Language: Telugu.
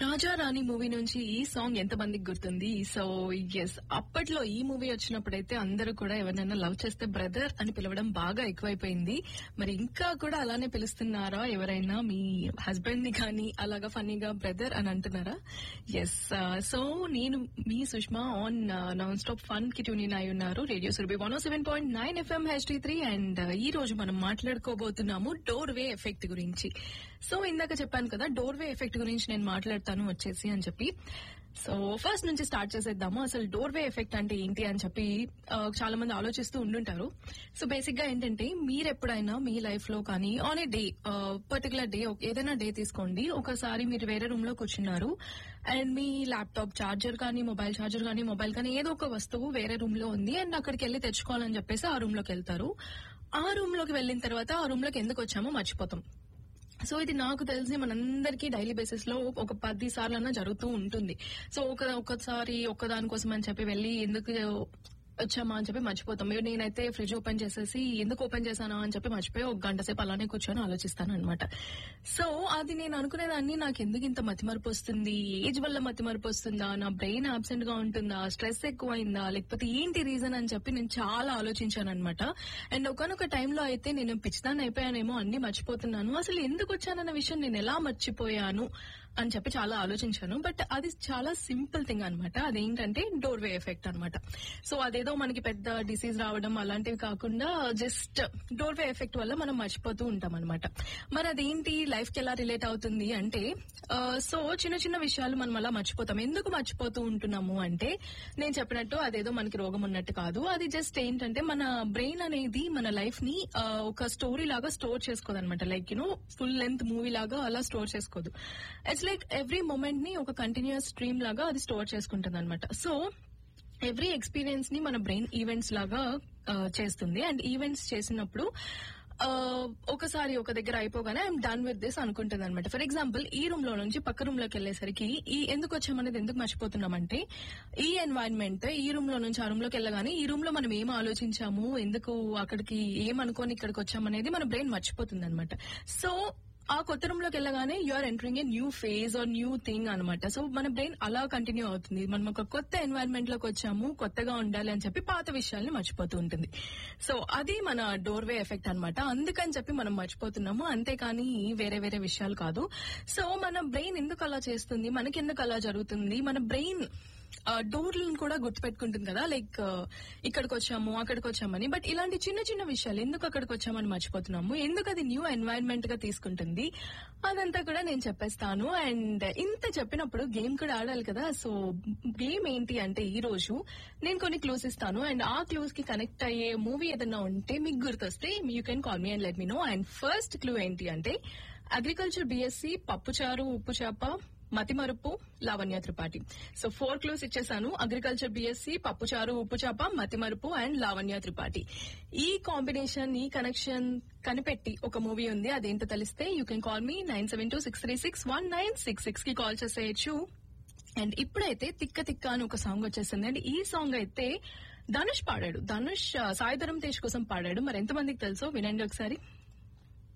రాజా రాణి మూవీ నుంచి ఈ సాంగ్ ఎంత మందికి గుర్తుంది సో ఎస్ అప్పట్లో ఈ మూవీ వచ్చినప్పుడైతే అందరూ కూడా ఎవరినైనా లవ్ చేస్తే బ్రదర్ అని పిలవడం బాగా ఎక్కువైపోయింది మరి ఇంకా కూడా అలానే పిలుస్తున్నారా ఎవరైనా మీ హస్బెండ్ ని కానీ అలాగా ఫన్నీగా బ్రదర్ అని అంటున్నారా ఎస్ సో నేను మీ Sushma on non stop fun కి ట్యూన్ అయి ఉన్నారు radio Surabhi one seven point nine FM HT three and ఈ రోజు మనం మాట్లాడుకోబోతున్నాము డోర్ వే ఎఫెక్ట్ గురించి సో ఇందాక చెప్పాను కదా డోర్ వే ఎఫెక్ట్ గురించి నేను మాట్లాడతాను వచ్చేసి అని చెప్పి సో ఫస్ట్ నుంచి స్టార్ట్ చేసేద్దాము అసలు డోర్ వే ఎఫెక్ట్ అంటే ఏంటి అని చెప్పి ఆ, చాలా మంది ఆలోచిస్తూ ఉండుంటారు సో బేసిక్ గా ఏంటంటే మీరు ఎప్పుడైనా మీ లైఫ్ లో కానీ on a day particular day ఏదైనా డే తీసుకోండి ఒకసారి మీరు వేరే రూమ్ లో కూర్చున్నారు అండ్ మీ ల్యాప్టాప్ చార్జర్ కానీ మొబైల్ చార్జర్ కానీ మొబైల్ కానీ ఏదో ఒక వస్తువు వేరే రూమ్ లో ఉంది అండ్ అక్కడికి వెళ్ళి తెచ్చుకోవాలని చెప్పేసి ఆ రూమ్ లోకి వెళ్తారు ఆ రూమ్ లోకి వెళ్ళిన తర్వాత ఆ రూమ్ లోకి ఎందుకు వచ్చామో మర్చిపోతాం సో ఇది నాకు తెలిసి మనందరికీ డైలీ బేసిస్ లో ఒక పది సార్లు అన్నా జరుగుతూ ఉంటుంది సో ఒక ఒకసారి ఒక్కదానికోసం అని చెప్పి వెళ్ళి ఎందుకు వచ్చామా అని చెప్పి మర్చిపోతాం ఇవి నేనైతే ఫ్రిడ్జ్ ఓపెన్ చేసేసి ఎందుకు ఓపెన్ చేశానా అని చెప్పి మర్చిపోయి ఒక గంట సేపు అలానే కూర్చొని ఆలోచిస్తాను అనమాట సో అది నేను అనుకునేదాన్ని నాకు ఎందుకు ఇంత మతిమరుపు వస్తుంది ఏజ్ వల్ల మతిమరుపు వస్తుందా నా బ్రెయిన్ అబ్సెంట్ గా ఉంటుందా స్ట్రెస్ ఎక్కువైందా లేకపోతే ఏంటి రీజన్ అని చెప్పి నేను చాలా ఆలోచించాను అనమాట అండ్ ఒకనొక టైంలో అయితే నేను పిచ్చిదాన్ని అయిపోయానేమో అన్ని మర్చిపోతున్నాను అసలు ఎందుకు వచ్చానన్న విషయం నేను ఎలా మర్చిపోయాను అని చెప్పి చాలా ఆలోచించాను బట్ అది చాలా సింపుల్ థింగ్ అనమాట అదేంటంటే డోర్ వే ఎఫెక్ట్ అనమాట సో అదేదో మనకి పెద్ద డిసీజ్ రావడం అలాంటివి కాకుండా జస్ట్ డోర్ వే ఎఫెక్ట్ వల్ల మనం మర్చిపోతూ ఉంటాం అనమాట మరి అదేంటి లైఫ్ కి ఎలా రిలేట్ అవుతుంది అంటే ఆ, సో చిన్న చిన్న విషయాలు మనం అలా మర్చిపోతాం ఎందుకు మర్చిపోతూ ఉంటున్నాము అంటే నేను చెప్పినట్టు అదేదో మనకి రోగం ఉన్నట్టు కాదు అది జస్ట్ ఏంటంటే మన బ్రెయిన్ అనేది మన లైఫ్ ని ఆ, ఒక స్టోరీ లాగా స్టోర్ చేసుకోదు అనమాట like you know full length movie లాగా అలా స్టోర్ చేసుకోదు ఇట్స్ లైక్ ఎవ్రీ మూమెంట్ ని ఒక కంటిన్యూస్ స్ట్రీమ్ లాగా అది స్టోర్ చేసుకుంటుంది అనమాట సో ఎవ్రీ ఎక్స్పీరియన్స్ ని మన బ్రెయిన్ ఈవెంట్స్ లాగా ఆ, చేస్తుంది అండ్ ఈవెంట్స్ చేసినప్పుడు ఆ, ఒకసారి ఒక దగ్గర అయిపోగానే ఐఎమ్ డన్ విత్ దిస్ అనుకుంటుంది అనమాట ఫర్ ఎగ్జాంపుల్ ఈ రూమ్ లో నుంచి పక్క రూమ్ లోకి వెళ్ళేసరికి ఈ ఎందుకు వచ్చామనేది ఎందుకు మర్చిపోతున్నామంటే ఈ ఎన్వైరన్మెంట్ ఈ రూమ్ లో నుంచి ఆ రూమ్ లోకి వెళ్ళగానే ఈ రూమ్ లో మనం ఏం ఆలోచించాము ఎందుకు అక్కడికి ఏం అనుకోని ఇక్కడికి వచ్చామనేది మన బ్రెయిన్ మర్చిపోతుంది అనమాట సో ఆ కొత్త రూమ్ లోకి వెళ్ళగానే you are entering a new phase or new thing అనమాట సో మన బ్రెయిన్ అలా కంటిన్యూ అవుతుంది మనం ఒక కొత్త ఎన్వైరన్మెంట్ లోకి వచ్చాము కొత్తగా ఉండాలి అని చెప్పి పాత విషయాల్ని మర్చిపోతూ ఉంటుంది సో అది మన డోర్ వే ఎఫెక్ట్ అనమాట అందుకని చెప్పి మనం మర్చిపోతున్నాము అంతేకాని వేరే వేరే విషయాలు కాదు సో మన బ్రెయిన్ ఎందుకు అలా చేస్తుంది మనకి ఎందుకు అలా జరుగుతుంది మన బ్రెయిన్ డోర్లను కూడా గుర్తుపెట్టుకుంటుంది కదా లైక్ ఇక్కడికి వచ్చాము అక్కడికి వచ్చామని బట్ ఇలాంటి చిన్న చిన్న విషయాలు ఎందుకు అక్కడికి వచ్చామని మర్చిపోతున్నాము ఎందుకు అది న్యూ ఎన్వైరన్మెంట్ గా తీసుకుంటుంది అదంతా కూడా నేను చెప్పేస్తాను అండ్ ఇంత చెప్పినప్పుడు గేమ్ కూడా ఆడాలి కదా సో గేమ్ ఏంటి అంటే ఈ రోజు నేను కొన్ని క్లూస్ ఇస్తాను అండ్ ఆ క్లూస్ కి కనెక్ట్ అయ్యే మూవీ ఏదన్నా ఉంటే మీకు గుర్తొస్తే you can call me and let me know and first clue ఏంటి అంటే అగ్రికల్చర్ బిఎస్సి పప్పుచారు ఉప్పు చేప మతిమరుపు Lavanya Tripathi so four clues ఇచ్చేసాను అగ్రికల్చర్ బిఎస్సి పప్పుచారు ఉప్పు చేప మతిమరుపు అండ్ లావణ్య త్రిపాఠి ఈ కాంబినేషన్ ఈ కనెక్షన్ కనిపెట్టి ఒక మూవీ ఉంది అదేంటో తెలిస్తే you can call me nine seven two six three six one nine six six కి కాల్ చేసేయచ్చు అండ్ ఇప్పుడైతే తిక్క తిక్క అని ఒక సాంగ్ వచ్చేసింది అండ్ ఈ సాంగ్ అయితే ధనుష్ పాడాడు ధనుష్ ఆ, సాయి ధరమ్ తేజ్ కోసం పాడాడు మరి ఎంతమందికి తెలుసో వినండి ఒకసారి